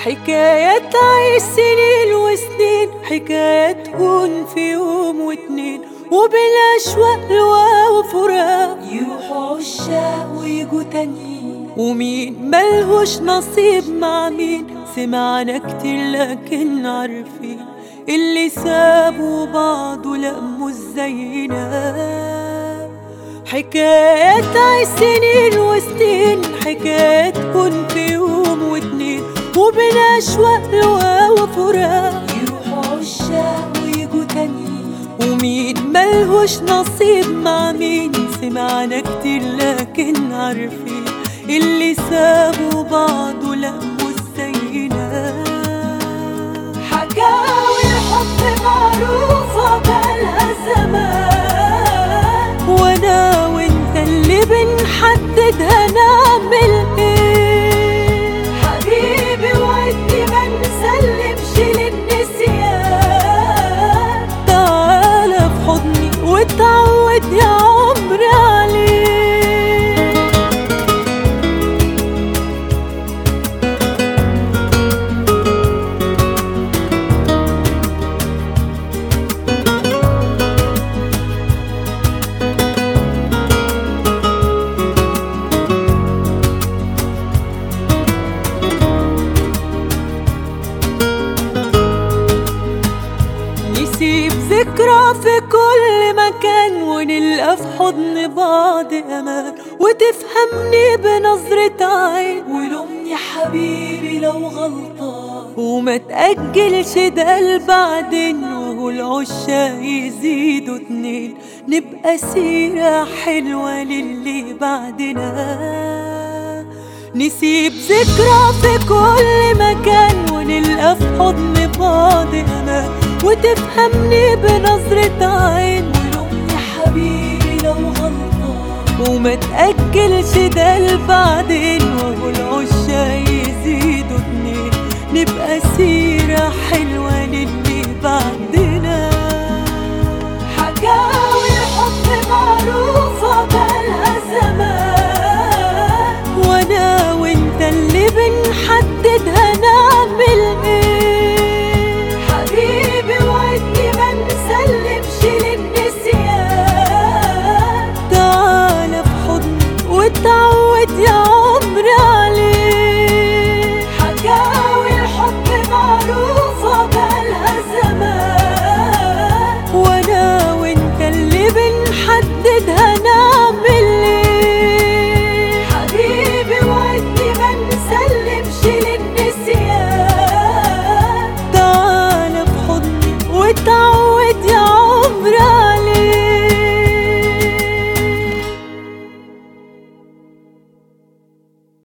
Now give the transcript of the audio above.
حكاية تعيش سنين وسنين حكاية تكون في يوم واتنين وبالأشواق لواء وفراق يروحوا عشاق ويجوا تانيين ومين ملهوش نصيب مع مين سمعنا كتير لكن عارفين اللي سابوا بعض ولقموا ازينا حكاية تعيش سنين وسنين حكاية تكون في يوم واتنين وبين أشواق لواء وفراق يروحوا عشاق ويجوا تانيين ومين ملهوش نصيب مع مين سمعنا كتير لكن عارفين اللي سابوا بعض ولقوا ازينا حكاوي الحب معروفة بقالها زمان وانا وانت اللي بنحدد هنعمل ايه حبيبي وعدني ما نسلمش للنسيان تعالى في حضني وتعود يا عمري عليه نسيب ذكرى في كل مكان ونلقى في حضن بعض امان وتفهمني بنظرة عين ولومني حبيبي لو غلطان وما تأجلش ده لبعدين وهو العشاق يزيدوا اتنين نبقى سيرة حلوة للي بعدنا نسيب ذكرى في كل مكان ونلقى في حضن بعض أمان وتفهمني بنظرة عين ولومني حبيبي لو غلطان وما تأجلش ده لبعدين وهو العشاق يزيدوا اتنين نبقى سيرة حلوة للي بعدين